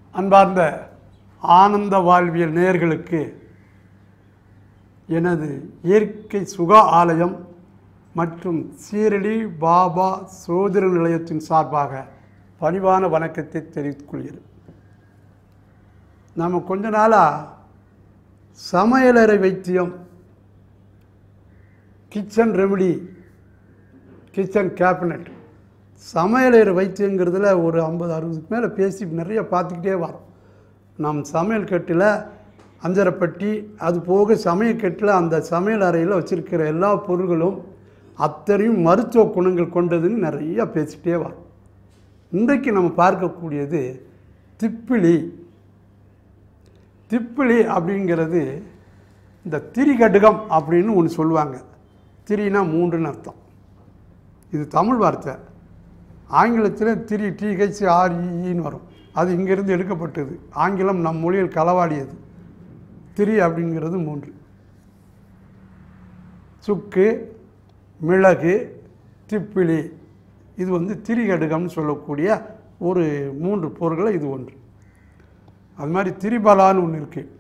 அன்பார்ந்த ஆனந்த வாழ்வியல் நேயர்களுக்கு எனது இயற்கை சுக ஆலயம் மற்றும் சீரடி பாபா சோதர நிலையத்தின் சார்பாக பணிவான வணக்கத்தை தெரிவித்துக் கொள்கிறேன் நாம் கொஞ்ச நாளாக சமையலறை வைத்தியம் கிச்சன் ரெமடி கிச்சன் கேபினட் சமையலறை வைத்தியங்கிறதுல ஒரு ஐம்பது அறுபதுக்கு மேலே பேசி நிறைய பார்த்துக்கிட்டே வரோம் நம் சமையல் கட்டில் அஞ்சரைப்பட்டி அது போக சமையல் கட்டில் அந்த சமையல் அறையில் வச்சுருக்கிற எல்லா பொருள்களும் அத்தனையும் மருத்துவ குணங்கள் கொண்டதுன்னு நிறையா பேசிக்கிட்டே வரோம் இன்றைக்கு நம்ம பார்க்கக்கூடியது திப்பிலி திப்பிலி அப்படிங்கிறது இந்த திரிகடுகம் அப்படின்னு ஒன்று சொல்லுவாங்க திரினா மூன்றுன்னு அர்த்தம் இது தமிழ் வார்த்தை ஆங்கிலத்தில் திரி டிஹெச் ஆர்இன்னு வரும் அது இங்கிருந்து எடுக்கப்பட்டது ஆங்கிலம் நம் மொழியில் களவாடியது திரி அப்படிங்கிறது மூன்று சுக்கு மிளகு திப்பிலி இது வந்து திரிகடுகம்னு சொல்லக்கூடிய ஒரு மூன்று பொருட்களை இது ஒன்று அது மாதிரி திரிபலான்னு ஒன்று இருக்குது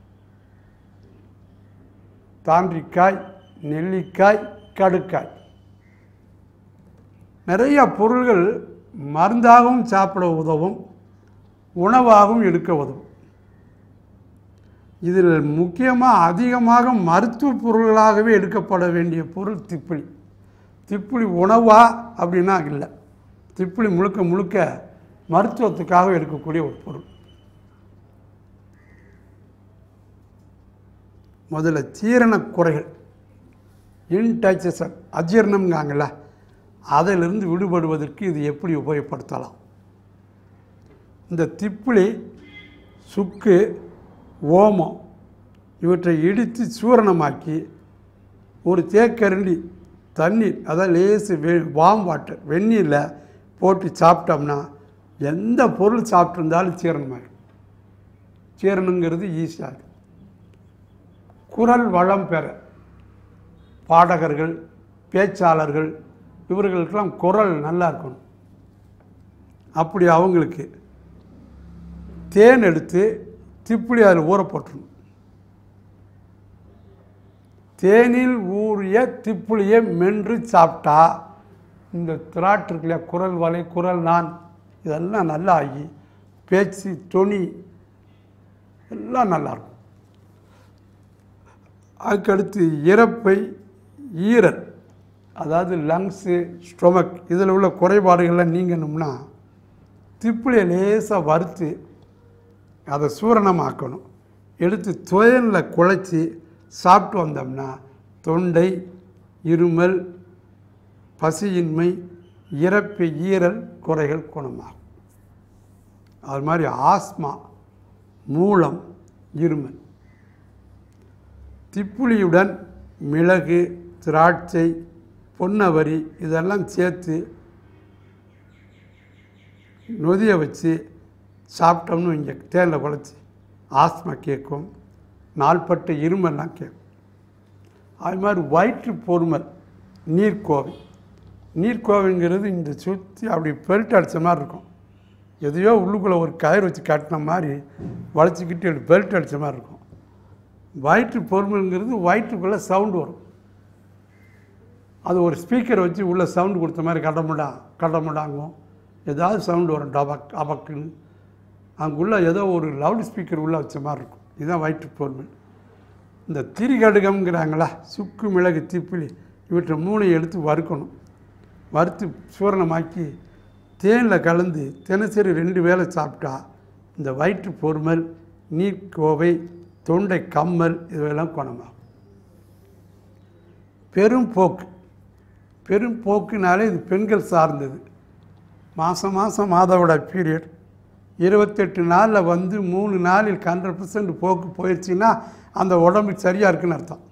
தாண்டிக்காய் நெல்லிக்காய் கடுக்காய் நிறைய பொருள்கள் மருந்தாகவும் சாப்பிட உதவும் உணவாகவும் எடுக்க உதவும் இதில் முக்கியமாக அதிகமாக மருத்துவ பொருள்களாகவே எடுக்கப்பட வேண்டிய பொருள் திப்பிலி திப்பிலி உணவா அப்படின்னா இல்லை திப்பிலி முழுக்க முழுக்க மருத்துவத்துக்காக எடுக்கக்கூடிய ஒரு பொருள் முதல்ல ஜீரண குறைகள் இன்டைஜஷன் அஜீரணம்ங்காங்கல்ல அதிலிருந்து விடுபடுவதற்கு இது எப்படி உபயோகப்படுத்தலாம் இந்த திப்பிலி சுக்கு ஓமம் இவற்றை இடித்து சூரணமாக்கி ஒரு தேக்கரண்டி தண்ணீர் அதாவது லேசு வெ வாம் வாட்டர் வெந்நீரில் போட்டு சாப்பிட்டோம்னா எந்த பொருள் சாப்பிட்ருந்தாலும் ஜீரணமாகும் ஜீரணங்கிறது ஈஸியாக இருக்கும் குரல் வளம் பெற பாடகர்கள் பேச்சாளர்கள் இவர்களுக்கெல்லாம் குரல் நல்லா இருக்கணும் அப்படி அவங்களுக்கு தேன் எடுத்து திப்பிலி அதில் ஊற போட்டுருணும் தேனில் ஊறிய திப்புளியை மென்று சாப்பிட்டா இந்த திராட்டு இருக்கு இல்லையா குரல் வலை குரல் நான் இதெல்லாம் நல்லா ஆகி பேச்சு தொனி எல்லாம் நல்லாயிருக்கும் அதுக்கடுத்து இறப்பை ஈரல் அதாவது லங்ஸு ஸ்டொமக் இதில் உள்ள குறைபாடுகள்லாம் நீங்கணும்னா திப்பிலியை லேசாக வறுத்து அதை சூரணமாக்கணும் எடுத்து துயனில் குழைச்சி சாப்பிட்டு வந்தோம்னா தொண்டை இருமல் பசியின்மை இறப்பு ஈரல் குறைகள் குணமாகும் அது மாதிரி ஆஸ்மா மூலம் இருமல் திப்புளியுடன் மிளகு திராட்சை பொன்னவரி இதெல்லாம் சேர்த்து நொதிய வச்சு சாப்பிட்டோம்னு இங்கே தேனில் குழச்சி ஆஸ்மா கேட்கும் நாள்பட்ட இருமெல்லாம் கேட்கும் அது மாதிரி வயிற்று பொறுமல் நீர்க்கோவை நீர்க்கோவைங்கிறது இந்த சுற்றி அப்படி பெல்ட் அடித்த மாதிரி இருக்கும் எதையோ உள்ளுக்குள்ளே ஒரு கயிறு வச்சு கட்டின மாதிரி வளைச்சிக்கிட்டு பெல்ட் அடித்த மாதிரி இருக்கும் வயிற்று பொறுமைங்கிறது வயிற்றுக்குள்ளே சவுண்டு வரும் அது ஒரு ஸ்பீக்கரை வச்சு உள்ளே சவுண்டு கொடுத்த மாதிரி கடமுடா கடமுடாங்கும் ஏதாவது சவுண்டு வரும் டபக் அபக்குன்னு அங்குள்ளே ஏதோ ஒரு லவுட் ஸ்பீக்கர் உள்ளே வச்ச மாதிரி இருக்கும் இதுதான் வயிற்று பொறுமை இந்த திரிகடுகம்ங்கிறாங்களா சுக்கு மிளகு திப்பிலி இவற்றை மூணையும் எடுத்து வறுக்கணும் வறுத்து சூரணமாக்கி தேனில் கலந்து தினசரி ரெண்டு வேளை சாப்பிட்டா இந்த வயிற்று பொறுமல் நீர்க்கோவை தொண்டை கம்மல் இதுவெல்லாம் குணமாகும் பெரும் போக்கு பெரும் போக்குனாலே இது பெண்கள் சார்ந்தது மாதம் மாதம் மாதவிட பீரியட் இருபத்தெட்டு நாளில் வந்து மூணு நாளில் ஹண்ட்ரட் பர்சன்ட் போக்கு போயிடுச்சுன்னா அந்த உடம்பு சரியாக இருக்குன்னு அர்த்தம்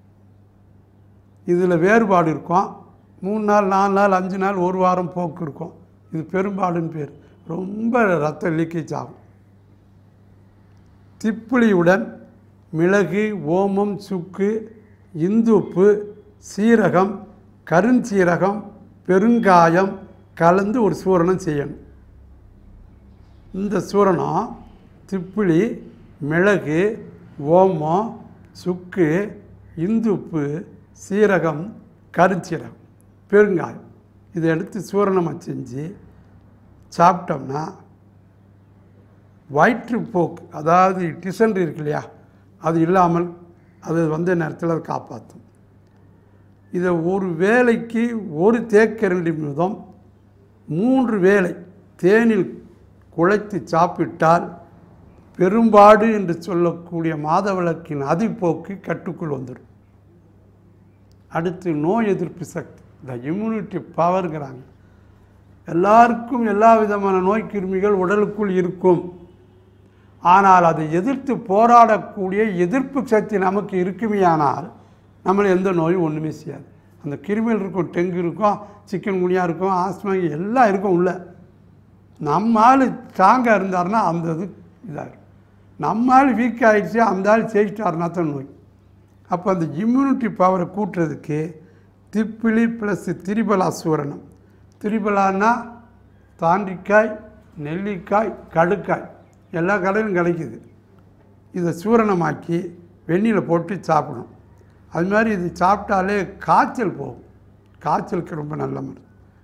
இதில் வேறுபாடு இருக்கும் மூணு நாள் நாலு நாள் அஞ்சு நாள் ஒரு வாரம் போக்கு இருக்கும் இது பெரும்பாடுன்னு பேர் ரொம்ப ரத்த லீக்கேஜ் ஆகும் திப்பிலியுடன் மிளகு ஓமம் சுக்கு இந்துப்பு சீரகம் கருஞ்சீரகம் பெருங்காயம் கலந்து ஒரு சூரணம் செய்யணும் இந்த சூரணம் திப்பிலி மிளகு ஓமம் சுக்கு இந்துப்பு சீரகம் கருஞ்சீரகம் பெருங்காயம் இதை எடுத்து சூரணமாக செஞ்சு சாப்பிட்டோம்னா வயிற்றுப்போக்கு அதாவது டிசன்ட்ரி இருக்கு இல்லையா அது இல்லாமல் அது வந்த நேரத்தில் அதை காப்பாற்றும் இதை ஒரு வேளைக்கு ஒரு தேக்கரண்டி முதம் மூன்று வேளை தேனில் குழைத்து சாப்பிட்டால் பெரும்பாடு என்று சொல்லக்கூடிய மாதவிளக்கின் அதிப்போக்கு கட்டுக்குள் வந்துடும் அடுத்து நோய் எதிர்ப்பு சக்தி இந்த இம்யூனிட்டி பவர்ங்கிறாங்க எல்லாருக்கும் எல்லா விதமான நோய் கிருமிகள் உடலுக்குள் இருக்கும் ஆனால் அதை எதிர்த்து போராடக்கூடிய எதிர்ப்பு சக்தி நமக்கு இருக்குமேயானால் நம்மளை எந்த நோயும் ஒன்றுமே செய்யாது அந்த கிருமிகள் இருக்கும் டெங்கு இருக்கும் சிக்கன் குனியா இருக்கும் ஆஸ்மா எல்லாம் இருக்கும் உள்ள நம்ம ஆள் ஸ்ட்ராங்காக இருந்தாருன்னா அந்த இது இதாக இருக்கும் நம்ம ஆள் வீக் ஆகிடுச்சு அந்த ஆள் ஜெயிச்சிட்டாருனா தான் நோய் அப்போ அந்த இம்யூனிட்டி பவரை கூட்டுறதுக்கு திப்பிலி ப்ளஸ் திரிபலா சூரணம் திரிபலான்னா தாண்டிக்காய் நெல்லிக்காய் கடுக்காய் எல்லா கடையிலும் கிடைக்குது இதை சூரணமாக்கி வெந்நியில் போட்டு சாப்பிடணும் அது மாதிரி இது சாப்பிட்டாலே காய்ச்சல் போகும் காய்ச்சலுக்கு ரொம்ப நல்ல மருந்து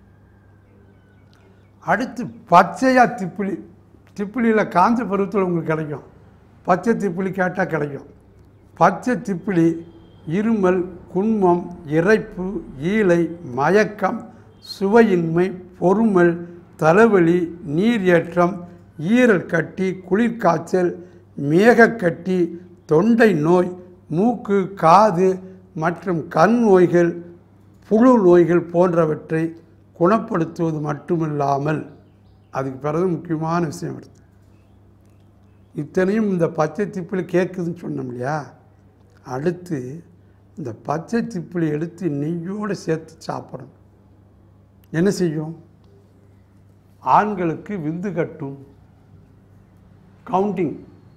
அடுத்து பச்சையாக திப்பிலி திப்பிலியில் காஞ்ச பருவத்தில் உங்களுக்கு கிடைக்கும் பச்சை திப்பிலி கேட்டால் கிடைக்கும் பச்சை திப்பிலி இருமல் குன்மம் இறைப்பு ஈலை மயக்கம் சுவையின்மை பொறுமல் தலைவலி நீர் ஏற்றம் ஈரல் கட்டி குளிர்காய்ச்சல் மேகக்கட்டி தொண்டை நோய் மூக்கு காது மற்றும் கண் நோய்கள் புழு நோய்கள் போன்றவற்றை குணப்படுத்துவது மட்டுமில்லாமல் அதுக்கு பிறகு முக்கியமான விஷயம் வருது இத்தனையும் இந்த பச்சை திப்பிலி கேட்குதுன்னு சொன்னோம் இல்லையா அடுத்து இந்த பச்சை திப்பிலி எடுத்து நெய்யோடு சேர்த்து சாப்பிடணும் என்ன செய்யும் ஆண்களுக்கு விந்து கட்டும் கவுண்டிங்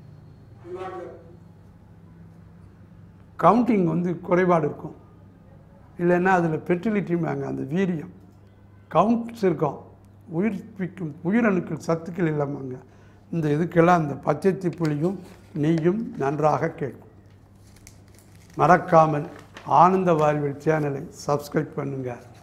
கவுண்டிங் வந்து குறைபாடு இருக்கும் இல்லைன்னா அதில் ஃபெர்டிலிட்டிம்பாங்க அந்த வீரியம் கவுண்ட்ஸ் இருக்கும் உயிர்ப்பிக்கும் உயிரணுக்கள் சத்துக்கள் இல்லாமங்க இந்த இதுக்கெல்லாம் அந்த பச்சை புளியும் நெய்யும் நன்றாக கேட்கும் மறக்காமல் ஆனந்த வாழ்வில் சேனலை சப்ஸ்கிரைப் பண்ணுங்கள்